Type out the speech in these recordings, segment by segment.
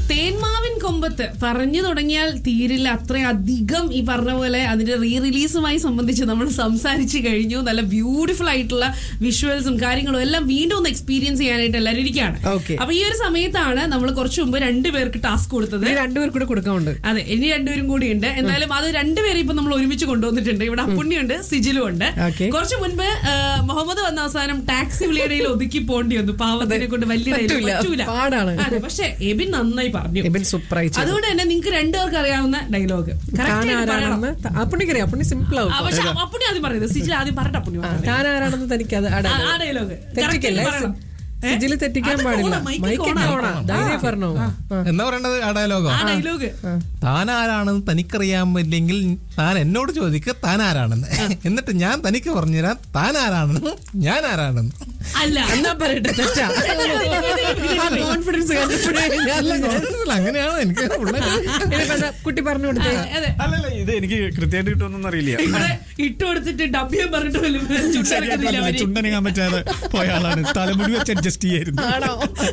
തേന്മാവിൻ കൊമ്പത്ത് പറഞ്ഞു തുടങ്ങിയാൽ തീരില്ല അത്രയധികം ഈ പറഞ്ഞ പോലെ അതിന്റെ റീ റിലീസുമായി സംബന്ധിച്ച് നമ്മൾ സംസാരിച്ചു കഴിഞ്ഞു നല്ല ബ്യൂട്ടിഫുൾ ആയിട്ടുള്ള വിഷ്വൽസും കാര്യങ്ങളും എല്ലാം വീണ്ടും ഒന്ന് എക്സ്പീരിയൻസ് ചെയ്യാനായിട്ട് എല്ലാവരും ഇരിക്കുകയാണ് Okay. അപ്പൊ ഈ ഒരു സമയത്താണ് നമ്മൾ കുറച്ചു മുമ്പ് രണ്ടുപേർക്ക് ടാസ്ക് കൊടുത്തത് ഈ രണ്ടുപേർ കൂടെ കൊടുക്കാനുണ്ട് അതെ ഇനി രണ്ടുപേരും കൂടി ഉണ്ട് എന്നാലും അത് രണ്ടുപേരെ ഇപ്പൊ നമ്മൾ ഒരുമിച്ച് കൊണ്ടുവന്നിട്ടുണ്ട് ഇവിടെ അപ്പുണ്ണിയുണ്ട് സിജിലും ഉണ്ട് Okay. കുറച്ച് മുൻപ് ആ, മുഹമ്മദ് വന്ന അവസാനം ടാക്സി വിളിയിടയിൽ ഒതുക്കി പോകേണ്ടി വന്നു പാവത്തിനെ കൊണ്ട് വലിയ ധൈര്യം പറ്റൂല. പറ്റൂല പാടാണ്. അതെ പക്ഷെ എബിൻ നന്നായി പറഞ്ഞു എബിൻ സൂപ്പറായി ചെയ്തു. അതുകൊണ്ട് തന്നെ നിങ്ങൾക്ക് രണ്ടുപേർക്ക് അറിയാവുന്ന ഡയലോഗ് താൻ ആരാണെന്ന് ത- അപ്പുണ്ണിക്കറിയാം അപ്പുണ്ണി സിമ്പിൾ ആവും പക്ഷെ അപ്പുണ്ണി ആദ്യം പറയുന്നത് സിജിൽ ആദ്യം പറഞ്ഞിട്ട് അപ്പുണ്ണി ആ, പറഞ്ഞു. താൻ ആരാണെന്ന് തനിക്ക് അത് ആ- ആ ഡയലോഗ് തെറ്റിക്കല്ലേ സിജില് തെറ്റിക്കാൻ പാടില്ല മൈക്ക് ഓണാ ധൈര്യം പറഞ്ഞോ ആ. എന്നാ പറയേണ്ടത് ആ ഡയലോഗോ ആ ഡയലോഗ് താൻ ആരാണെന്ന് തനിക്കറിയാമില്ലെങ്കിൽ താൻ എന്നോട് ചോദിക്കുക താൻ ആരാണെന്ന് എന്നിട്ട് ഞാൻ തനിക്ക് പറഞ്ഞുതരാം താൻ ആരാണെന്ന് ഞാൻ ആരാണെന്ന് അല്ല എന്നാ പറയട്ടെ തെറ്റാ കോൺഫിഡൻസ് അങ്ങനെയാണ് എനിക്ക് കുട്ടി പറഞ്ഞു കൊടുത്തേ അതെ അല്ലല്ല ഇത് എനിക്ക് കൃത്യമായിട്ട് കിട്ടുമെന്നൊന്നും അറിയില്ല ഇവിടെ ഇട്ട് കൊടുത്തിട്ട് ഡബ്യം പറഞ്ഞിട്ട് പോലും ചുട്ടടക്കുന്നില്ല അവര്. ചുണ്ടനങ്ങാൻ പറ്റാതെ പോയ ആളാണ് തലമുടി വെച്ച് അഡ്ജസ്റ്റ് ചെയ്യായിരുന്നു ആണോ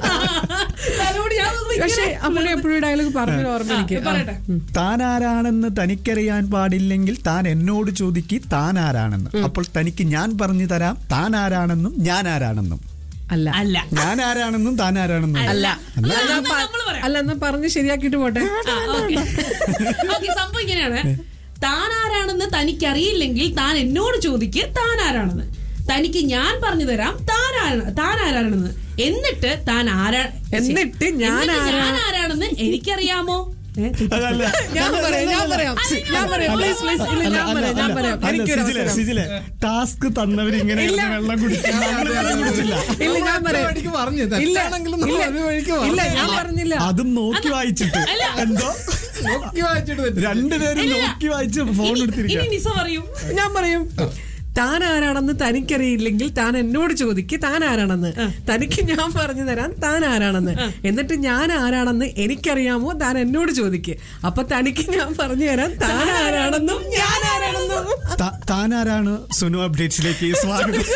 തലോടി ഞാൻ ഒന്ന് പക്ഷെ ഇങ്ങനെ- അപ്പുണ്ണി എപ്പോഴും ഡയലോഗ് പറഞ്ഞു ഓർമ്മ എനിക്ക് ആ, പറയട്ടെ താൻ ആരാണെന്ന് തനിക്കറിയാൻ പാടില്ലെങ്കിൽ താൻ എന്നോട് ചോദിക്ക് താൻ ആരാണെന്ന് അപ്പോൾ തനിക്ക് ഞാൻ പറഞ്ഞു തരാം താൻ ആരാണെന്നും ഞാൻ ആരാണെന്നും അല്ല അല്ല ഞാൻ ആരാണെന്നും താൻ ആരാണെന്നും അല്ല അല്ല, എന്നാ എന്നാ പ- നമ്മള് പറയാം. അല്ല എന്നാ പറഞ്ഞ് ശരിയാക്കിട്ട് പോട്ടെ ആ, ഓക്കേ. ഓക്കേ, സംഭവം ഇങ്ങനെയാണ് താൻ ആരാണെന്ന് തനിക്കറിയില്ലെങ്കിൽ താൻ എന്നോട് ചോദിക്ക് താൻ ആരാണെന്ന് തനിക്ക് ഞാൻ പറഞ്ഞു തരാം താൻ ആരാ- താൻ ആരാണെന്ന് എന്നിട്ട് താൻ ആരാ എന്നിട്ട് ഞാൻ എന്നിട്ട് ആരാ- ഞാൻ ആരാണെന്ന് എനിക്കറിയാമോ ഏ, അതല്ല. ഞാൻ പറയാം ഞാൻ പറയാം ഞാൻ പറയാം പ്ലീസ് പ്ലീസ് ഇല്ല ഞാൻ പറയാം ഞാൻ പറയാം അല്ല, എനിക്കൊരു സിജിലെ, അവസരം. സിജിലെ, ടാസ്ക് തന്നവർ ഇങ്ങനെ ഇല്ല. വെള്ളം കുടിക്കില്ല അങ്ങനെ വെള്ളം കുടിച്ചില്ല ഇല്ല ഞാൻ പറയാം വഴിക്ക് പറഞ്ഞു ഇല്ല തെറ്റാണെങ്കിലും നമ്മൾ ഇല്ല ഒരു വഴിക്ക് ഇല്ല പറഞ്ഞു. ഞാൻ പറഞ്ഞില്ല അതും നോക്കി വായിച്ചിട്ട് എന്തോ നോക്കി വായിച്ചിട്ട് തെറ്റി. രണ്ടുപേരും നോക്കി വായിച്ച് ഫോൺ ഇനി- എടുത്തിരിക്കുക ഇനി നിസ പറയൂ ഞാൻ പറയും താൻ ആരാണെന്ന് തനിക്കറിയില്ലെങ്കിൽ താൻ എന്നോട് ചോദിക്ക് താൻ ആരാണെന്ന് തനിക്ക് ഞാൻ പറഞ്ഞു തരാം താൻ ആരാണെന്ന് എന്നിട്ട് ഞാൻ ആരാണെന്ന് എനിക്കറിയാമോ താൻ എന്നോട് ചോദിക്ക് അപ്പൊ തനിക്ക് ഞാൻ പറഞ്ഞു തരാം താൻ ആരാണെന്നും ഞാൻ ആരാണെന്നും ത- താനാരാണ് സുനു അപ്ഡേറ്റ്സിലേക്ക് സ്വാഗതം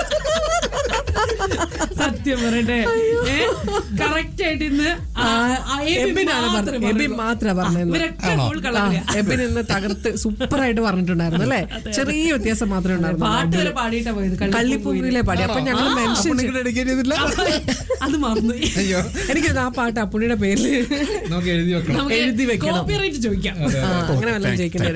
സത്യം പറയട്ടെ കറക്റ്റ് ആയിട്ട് ഇന്ന് ആ- ആ എബിൻ എബിനാണ് മാത്രമേ പറഞ്ഞത് എബിൻ പറഞ്ഞുള്ളൂ. മാത്രമേ ആ, പറഞ്ഞത് ഇവരൊക്കെ ആണോ? full ആ, കളറിലാ. എബിൻ ഇന്ന് തകർത്ത് സൂപ്പറായിട്ട് പറഞ്ഞിട്ടുണ്ടായിരുന്നു അല്ലേ ചെറിയ വ്യത്യാസം മാത്രമേ പാട്ട് ഉണ്ടായിരുന്നു വരെ പാടിയിട്ടാ പോയത് കള്ളിപ്പൂരിലെ പാടി അപ്പൊ ഞങ്ങൾ മെൻഷൻ അപ്പുണ്ണിക്ക് ഡെഡിക്കേറ്റ് ചെയ്തില്ല അത് മറന്നു അയ്യോ എനിക്ക് ആ പാട്ട് അപ്പുണ്ണിയുടെ പേരിൽ നമുക്ക് എഴുതി വെക്കണം എഴുതി വെക്കണം. കോപ്പിറൈറ്റ് ചോദിക്കാം ആ, അങ്ങനെ വല്ലതും ജയിക്കേണ്ടി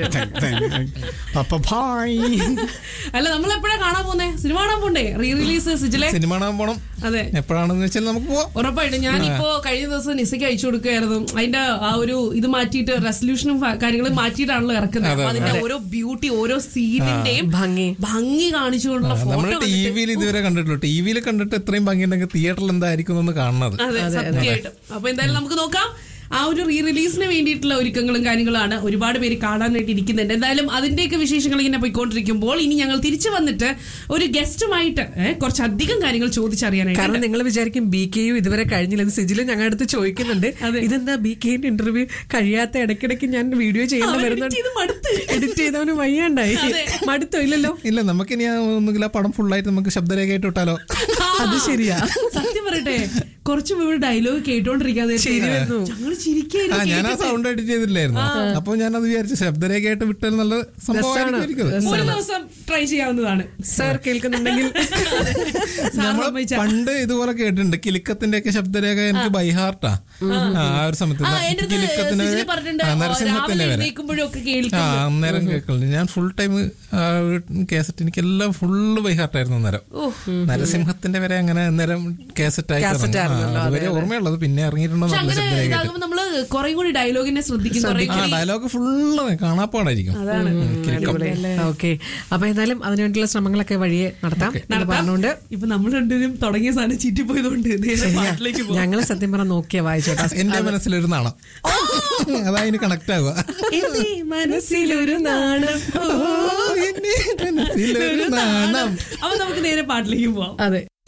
വരും അപ്പൊ ഭായ് അല്ല നമ്മൾ എപ്പോഴാ കാണാൻ പോന്നേ സിനിമ കാണാൻ പോണ്ടേ റീ റിലീസ് സിജിലെ സിനിമ കാണാൻ പോണം അതെ എപ്പോഴാണെന്ന് വെച്ചാൽ നമുക്ക് പോവാം ഉറപ്പായിട്ടും ഞാനിപ്പോ കഴിഞ്ഞ ദിവസം നിസയ്ക്ക് അയച്ചു കൊടുക്കുകയായിരുന്നു അതിന്റെ ആ ഒരു ഇത് മാറ്റിയിട്ട് റെസൊല്യൂഷനും കാര്യങ്ങളും മാറ്റിയിട്ടാണല്ലോ ഇറക്കുന്നത് അപ്പൊ അതിന്റെ ഓരോ ബ്യൂട്ടി ഓരോ സീനിന്റെയും ഭംഗി ഭംഗി കാണിച്ചുകൊണ്ടുള്ള നമ്മൾ ഫോട്ടോ ടി വിയിൽ ഇതുവരെ കണ്ടിട്ടുള്ളൂ ടി വിയിൽ കണ്ടിട്ട് എത്രയും ഭംഗിയുണ്ടെങ്കിൽ തിയേറ്ററിൽ എന്തായിരിക്കും എന്ന് കാണുന്നത് അതെ സത്യമായിട്ടും അപ്പൊ എന്തായാലും നമുക്ക് നോക്കാം ആ ഒരു റീ റിലീസിന് വേണ്ടിയിട്ടുള്ള ഒരുക്കങ്ങളും കാര്യങ്ങളാണ് ഒരുപാട് പേര് കാണാനായിട്ട് ഇരിക്കുന്നുണ്ട് എന്തായാലും അതിന്റെയൊക്കെ വിശേഷങ്ങൾ ഇങ്ങനെ പോയിക്കൊണ്ടിരിക്കുമ്പോൾ ഇനി ഞങ്ങൾ തിരിച്ചു വന്നിട്ട് ഒരു ഗസ്റ്റുമായിട്ട് ഏഹ്, കുറച്ചധികം കാര്യങ്ങൾ ചോദിച്ചറിയാനായിട്ട് കാരണം നിങ്ങൾ വിചാരിക്കും ബി കെയും ഇതുവരെ കഴിഞ്ഞില്ല ഇത് സിജിലും ഞങ്ങളുടെ അടുത്ത് ചോദിക്കുന്നുണ്ട് അതെ. ഇതെന്താ ബി കെന്റെ ഇന്റർവ്യൂ കഴിയാത്ത ഇടയ്ക്കിടയ്ക്ക് ഞാൻ വീഡിയോ ചെയ്യേണ്ട അവൻ വരുന്നുണ്ട് edit ചെയ്ത് മടുത്ത്. എഡിറ്റ് ചെയ്തവന് വയ്യാണ്ടായി അതെ. മടുത്തോ ഇല്ലല്ലോ ഇല്ല നമുക്കിനി ആ ഒന്നുകിൽ ആ പടം ഫുള്ളായിട്ട് നമുക്ക് ശബ്ദരേഖയായിട്ട് ഇട്ടാലോ അത് ശരിയാ സത്യം പറയട്ടെ കുറച്ച് മുമ്പ് ഡയലോഗ് കേട്ടോണ്ടിരിക്കാതെ ശരിയായിരുന്നു. ഞങ്ങൾ ആ ചിരിക്കായിരുന്നു ഞാൻ ആ സൗണ്ട് എഡിറ്റ് ചെയ്തില്ലായിരുന്നു അപ്പൊ ഞാൻ അത് വിചാരിച്ചു ശബ്ദരേഖയായിട്ട് വിട്ടാൽ നല്ല സംഭവമായിരിക്കും ഒരു ദിവസം ട്രൈ ചെയ്യാവുന്നതാണ് സാർ കേൾക്കുന്നുണ്ടെങ്കിൽ സാർ നമ്മള് സമ്മതിച്ച- പണ്ട് ഇതുപോലെ കേട്ടിട്ടുണ്ട് കിലുക്കത്തിന്റെ ഒക്കെ ശബ്ദരേഖ എനിക്ക് ബൈഹാർട്ടാ ആ ഒരു സമയത്ത് ആ, എൻ്റെ അടുത്ത് കിലുക്കത്തിന് സിജില് പറഞ്ഞിട്ടുണ്ട്, ആ, രാവിലെ നരസിംഹത്തിന്റെ വരെ എഴുന്നേൽക്കുമ്പോഴും ഒക്കെ ആ കേൾക്കും അന്നേരം കേൾക്കുന്നുണ്ട് ഞാൻ ഫുൾ ടൈം കേസറ്റ് എനിക്കെല്ലാം ഫുള്ള് ബൈഹാർട്ടായിരുന്നു അന്നേരം നരസിംഹത്തിന്റെ വരെ അങ്ങനെ അന്നേരം കേസറ്റ് ആയിട്ട് Cassette ഇറങ്ങി. ആ, ആയിരുന്നല്ലോ, അതുവരെ ഓർമ്മയുള്ളത് പിന്നെ ഇറങ്ങിയിട്ടുണ്ടോ പക്ഷെ നല്ല അങ്ങനെ ശബ്ദരേഖ ഇതാകുമ്പോ നമ്മള് കുറെ കൂടി ഡയലോഗിനെ ശ്രദ്ധിക്കും കുറെ ആ ഡയലോഗ് ഫുള്ള് കാണാപ്പാടായിരിക്കും ഓക്കെ അപ്പൊ എന്തായാലും അതിനുവേണ്ടിയുള്ള ശ്രമങ്ങളൊക്കെ വഴിയെ നടത്താം എന്ന് പറഞ്ഞുകൊണ്ട് ഇപ്പൊ നമ്മൾ രണ്ടുപേരും തുടങ്ങിയ സാധനം ചീറ്റിപ്പോയതുകൊണ്ട് നേരെ പാട്ടിലേക്ക് പോകും ഞങ്ങള് സത്യം പറഞ്ഞ നോക്കിയ വായിച്ചോട്ടാ എന്റെ മനസ്സിലൊരു നാണം അതായത് കണക്ട് ആവുക എന്റെ മനസ്സിലൊരു നാണം ഓ, എന്റെ മനസ്സിലൊരു നാണം അപ്പൊ നമുക്ക് നേരെ പാട്ടിലേക്ക് പോവാം അതെ